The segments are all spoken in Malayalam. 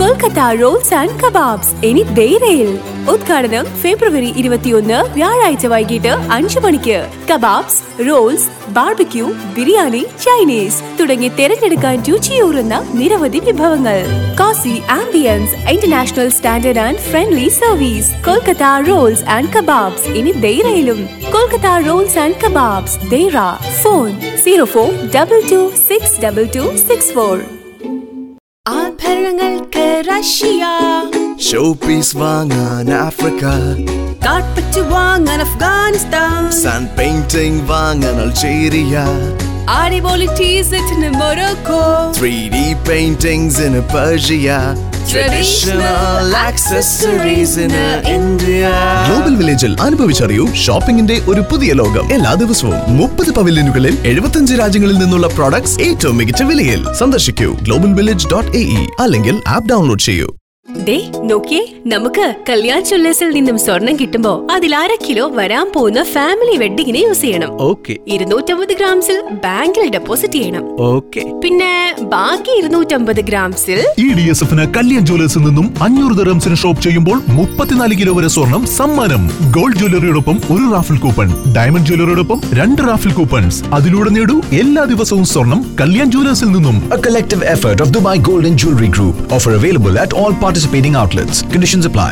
കൊൽക്കത്ത റോൾസ് ആൻഡ് കബാബ്സ് ഇനി ധൈര്യയിൽ ഉദ്ഘാടനം ഫെബ്രുവരി ഇരുപത്തിയൊന്ന് വ്യാഴാഴ്ച വൈകിട്ട് അഞ്ചു മണിക്ക് kebabs rolls barbecue biryani Chinese തുടങ്ങി തിരഞ്ഞെടുക്കാൻ രുചിയൂറുന്ന നിരവധി വിഭവങ്ങൾ cosy ambience international standard and friendly service Kolkata rolls and kebabs ഇനി ധൈര്യയിലും Kolkata rolls and kebabs Deira phone zero four double two six double two six four ആഭരണങ്ങൾക്ക് റഷ്യ ഷോ പീസ് വാങ്ങാൻ ആഫ്രിക്ക കാർപ്പറ്റ് വാങ്ങാൻ അഫ്ഗാനിസ്ഥാൻ സൺ പെയിന്റിംഗ് വാങ്ങാൻ അൾജീരിയ അടിപൊളി ടീസറ്റിന് Morocco three D paintings in Persia traditional accessories in India global വില്ലേജിൽ അനുഭവിച്ചറിയൂ ഷോപ്പിംഗിന്റെ ഒരു പുതിയ ലോകം എല്ലാ ദിവസവും മുപ്പത് പവലിയനുകളിൽ എഴുപത്തഞ്ച് രാജ്യങ്ങളിൽ നിന്നുള്ള പ്രോഡക്ട്സ് ഏറ്റവും മികച്ച വിലയിൽ സന്ദർശിക്കൂ ഗ്ലോബൽ വില്ലേജ് ഡോട്ട് എ അല്ലെങ്കിൽ ആപ്പ് ഡൗൺലോഡ് ചെയ്യൂ ദേ നോക്കിയേ നമുക്ക് കല്യാൺ ജ്വല്ലേഴ്സിൽ നിന്നും സ്വർണം കിട്ടുമ്പോ അതിൽ അര കിലോ വരാൻ പോകുന്ന ഫാമിലി വെഡിങ്ങിന് യൂസ് ചെയ്യണം ഓക്കെ ഇരുന്നൂറ്റമ്പത് ഗ്രാംസിൽ ബാങ്കിൽ ഡെപ്പോസിറ്റ് ചെയ്യണം ഓക്കെ പിന്നെ ബാക്കി ഇരുന്നൂറ്റമ്പത് ഗ്രാംസിൽ ഇ ഡി എസ് എഫിന് കല്യാൺ ജ്വല്ലേഴ്സിൽ നിന്നും അഞ്ഞൂറ് ദറംസിന് ഷോപ്പ് ചെയ്യുമ്പോൾ മുപ്പത്തിനാല് കിലോ വരെ സ്വർണം സമ്മാനം ഗോൾഡ് ജ്വല്ലറിയോടൊപ്പം ഒരു റാഫിൽ കൂപ്പൺ ഡയമണ്ട് ജ്വല്ലറിയോടൊപ്പം രണ്ട് റാഫിൽ കൂപ്പൺസ് അതിലൂടെ നേടൂ എല്ലാ ദിവസവും സ്വർണം കല്യാൺ ജ്വല്ലേഴ്സിൽ നിന്നും A collective effort of Dubai Gold and Jewelry Group. Offer available at all participating outlets. Conditions apply.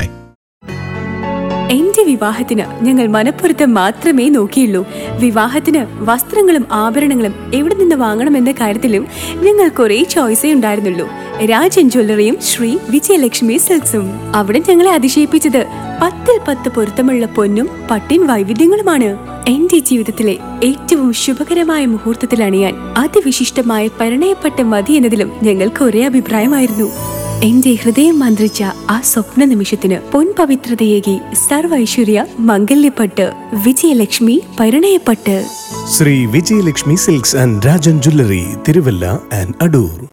എന്റെ വിവാഹത്തിന് ഞങ്ങൾ മനപ്പുറത്ത് മാത്രമേ നോക്കിയുള്ളൂ വിവാഹത്തിന് വസ്ത്രങ്ങളും ആഭരണങ്ങളും എവിടെ നിന്ന് വാങ്ങണമെന്ന കാര്യത്തിലും ഞങ്ങൾ കുറെ ചോയ്സേ ഉണ്ടായിരുന്നുള്ളൂ രാജൻ ജ്വല്ലറിയും ശ്രീ വിജയലക്ഷ്മി സിൽക്സും അവിടെ ഞങ്ങളെ അതിശയിപ്പിച്ചത് പത്തിൽ പത്ത് പൊരുത്തമുള്ള പൊന്നും പട്ടിൻ വൈവിധ്യങ്ങളുമാണ് എന്റെ ജീവിതത്തിലെ ഏറ്റവും ശുഭകരമായ മുഹൂർത്തത്തിൽ അണിയാൻ അതിവിശിഷ്ടമായ പരിണയപ്പെട്ട മതി എന്നതിലും ഞങ്ങൾക്ക് ഒരേ അഭിപ്രായമായിരുന്നു എന്റെ ഹൃദയം മന്ത്രിച്ച ആ സ്വപ്ന നിമിഷത്തിന് പൊൻപവിത്രതയേകി സർവ ഐശ്വര്യ മംഗല്യപ്പെട്ട് വിജയലക്ഷ്മി പരിണയപ്പെട്ട് Sree Vijayalakshmi silks and Rajan jewellery Thiruvalla and Adoor